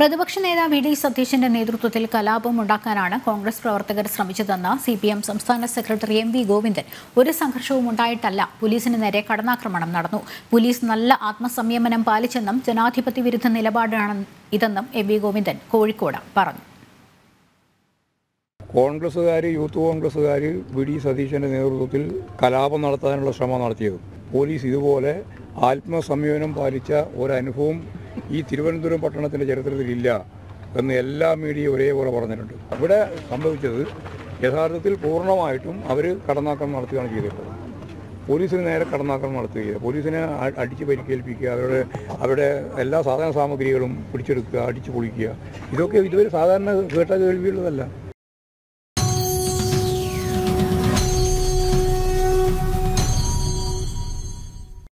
പ്രതിപക്ഷ നേതാവ് V D സതീശന്റെ നേതൃത്വത്തിൽ കലാപം ഉണ്ടാക്കാനാണ് കോൺഗ്രസ് പ്രവർത്തകർ ശ്രമിച്ചതെന്ന് സി പി എം സംസ്ഥാന സെക്രട്ടറി എം വി ഗോവിന്ദൻ ഒരു സംഘർഷവും ഉണ്ടായിട്ടല്ല പോലീസിന് നേരെ കടന്നാക്രമണം നടന്നു പോലീസ് നല്ല ആത്മസംയമനം പാലിച്ചെന്നും ജനാധിപത്യ വിരുദ്ധ നിലപാടാണ് ഇതെന്നും എം വി ഗോവിന്ദൻ കോഴിക്കോട് പറഞ്ഞു കോൺഗ്രസ്സുകാർ യൂത്ത് കോൺഗ്രസ്സുകാർ വി ഡി സതീശൻ്റെ നേതൃത്വത്തിൽ കലാപം നടത്താനുള്ള ശ്രമം നടത്തിയത് പോലീസ് ഇതുപോലെ ആത്മസംയമനം പാലിച്ച ഒരനുഭവം ഈ തിരുവനന്തപുരം പട്ടണത്തിൻ്റെ ചരിത്രത്തിലില്ല എന്ന് എല്ലാ മീഡിയയും ഒരേപോലെ പറഞ്ഞിട്ടുണ്ട് ഇവിടെ സംഭവിച്ചത് യഥാർത്ഥത്തിൽ പൂർണ്ണമായിട്ടും അവർ കടന്നാക്രമണം നടത്തുകയാണ് ചെയ്തിട്ടുള്ളത് പോലീസിന് നേരെ കടന്നാക്രമണം നടത്തുകയില്ല പോലീസിനെ അ- അടിച്ച് പരിക്കേൽപ്പിക്കുക അവരുടെ അവരുടെ എല്ലാ സാധന സാമഗ്രികളും പിടിച്ചെടുക്കുക അടിച്ചു പൊളിക്കുക ഇതൊക്കെ ഇതുവരെ സാധാരണ കേട്ട കേൾവിയുള്ളതല്ല